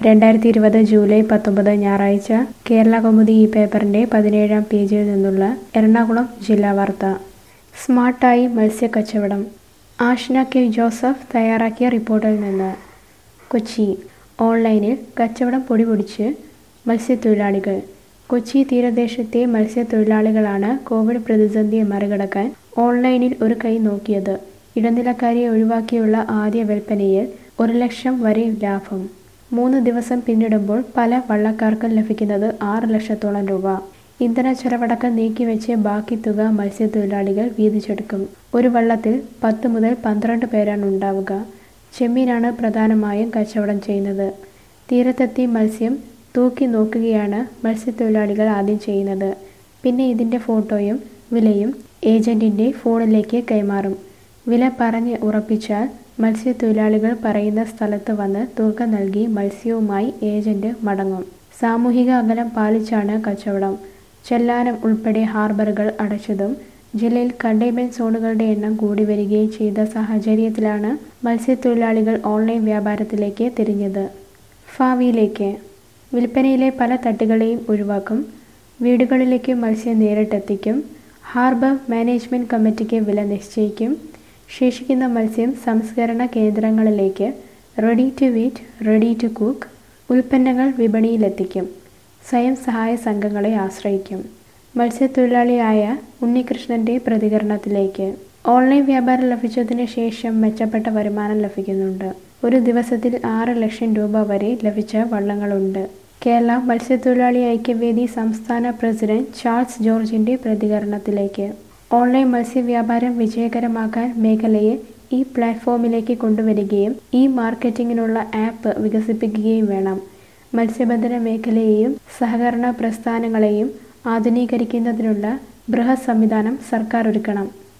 രണ്ടായിരത്തി ഇരുപത് ജൂലൈ പത്തൊമ്പത് ഞായറാഴ്ച കേരള കൗമുദി ഈ പേപ്പറിന്റെ പതിനേഴാം പേജിൽ നിന്നുള്ള എറണാകുളം ജില്ലാ വാർത്ത സ്മാർട്ടായി മത്സ്യക്കച്ചവടം ആഷ്ന കെ ജോസഫ് തയ്യാറാക്കിയ റിപ്പോർട്ടിൽ നിന്ന് കൊച്ചി ഓൺലൈനിൽ കച്ചവടം പൊടിപൊടിച്ച് മത്സ്യത്തൊഴിലാളികൾ കൊച്ചി തീരദേശത്തെ മത്സ്യത്തൊഴിലാളികളാണ് കോവിഡ് പ്രതിസന്ധിയെ മറികടക്കാൻ ഓൺലൈനിൽ ഒരു കൈ നോക്കിയത് ഇടനിലക്കാരെ ഒഴിവാക്കിയുള്ള ആദ്യ വിൽപ്പനയിൽ ഒരു ലക്ഷം വരെ ലാഭം മൂന്ന് ദിവസം പിന്നിടുമ്പോൾ പല വള്ളക്കാർക്കും ലഭിക്കുന്നത് ആറ് ലക്ഷത്തോളം രൂപ ഇന്ധന ചെലവടക്കം നീക്കിവെച്ച് ബാക്കി തുക മത്സ്യത്തൊഴിലാളികൾ വീതിച്ചെടുക്കും ഒരു വള്ളത്തിൽ പത്ത് മുതൽ പന്ത്രണ്ട് പേരാണ് ഉണ്ടാവുക ചെമ്മീനാണ് പ്രധാനമായും കച്ചവടം ചെയ്യുന്നത് തീരത്തെത്തി മത്സ്യം തൂക്കി നോക്കുകയാണ് മത്സ്യത്തൊഴിലാളികൾ ആദ്യം ചെയ്യുന്നത് പിന്നെ ഇതിൻ്റെ ഫോട്ടോയും വിലയും ഏജന്റിന്റെ ഫോണിലേക്ക് കൈമാറും വില പറഞ്ഞ് ഉറപ്പിച്ചാൽ മത്സ്യത്തൊഴിലാളികൾ പറയുന്ന സ്ഥലത്ത് വന്ന് തുക നൽകി മത്സ്യവുമായി ഏജന്റ് മടങ്ങും സാമൂഹിക അകലം പാലിച്ചാണ് കച്ചവടം ചെല്ലാനം ഉൾപ്പെടെ ഹാർബറുകൾ അടച്ചതും ജില്ലയിൽ കണ്ടെയ്ൻമെന്റ് സോണുകളുടെ എണ്ണം കൂടി വരികയും ചെയ്ത സാഹചര്യത്തിലാണ് മത്സ്യത്തൊഴിലാളികൾ ഓൺലൈൻ വ്യാപാരത്തിലേക്ക് തിരിഞ്ഞത് ഭാവിയിലേക്ക് വിൽപ്പനയിലെ പല തട്ടുകളെയും ഒഴിവാക്കും വീടുകളിലേക്ക് മത്സ്യം നേരിട്ടെത്തിക്കും ഹാർബർ മാനേജ്മെന്റ് കമ്മിറ്റിക്ക് വില നിശ്ചയിക്കും ശേഷിക്കുന്ന മത്സ്യം സംസ്കരണ കേന്ദ്രങ്ങളിലേക്ക് ready to eat ready to cook ഉൽപ്പന്നങ്ങൾ വിപണിയിലെത്തിക്കും സ്വയം സഹായ സംഘങ്ങളെ ആശ്രയിക്കും മത്സ്യത്തൊഴിലാളിയായ ഉണ്ണികൃഷ്ണന്റെ പ്രതികരണത്തിലേക്ക് ഓൺലൈൻ വ്യാപാരം ലഭിച്ചതിന് ശേഷം മെച്ചപ്പെട്ട വരുമാനം ലഭിക്കുന്നുണ്ട് ഒരു ദിവസത്തിൽ ആറ് ലക്ഷം രൂപ വരെ ലഭിച്ച വള്ളങ്ങളുണ്ട് കേരള മത്സ്യത്തൊഴിലാളി ഐക്യവേദി സംസ്ഥാന പ്രസിഡന്റ് ചാൾസ് ജോർജിന്റെ പ്രതികരണത്തിലേക്ക് ഓൺലൈൻ മത്സ്യവ്യാപാരം വിജയകരമാക്കാൻ മേഖലയെ ഈ പ്ലാറ്റ്ഫോമിലേക്ക് കൊണ്ടുവരികയും ഈ മാർക്കറ്റിങ്ങിനുള്ള ആപ്പ് വികസിപ്പിക്കുകയും വേണം മത്സ്യബന്ധന മേഖലയെയും സഹകരണ പ്രസ്ഥാനങ്ങളെയും ആധുനീകരിക്കുന്നതിനുള്ള ബൃഹത് സംവിധാനം സർക്കാർ ഒരുക്കണം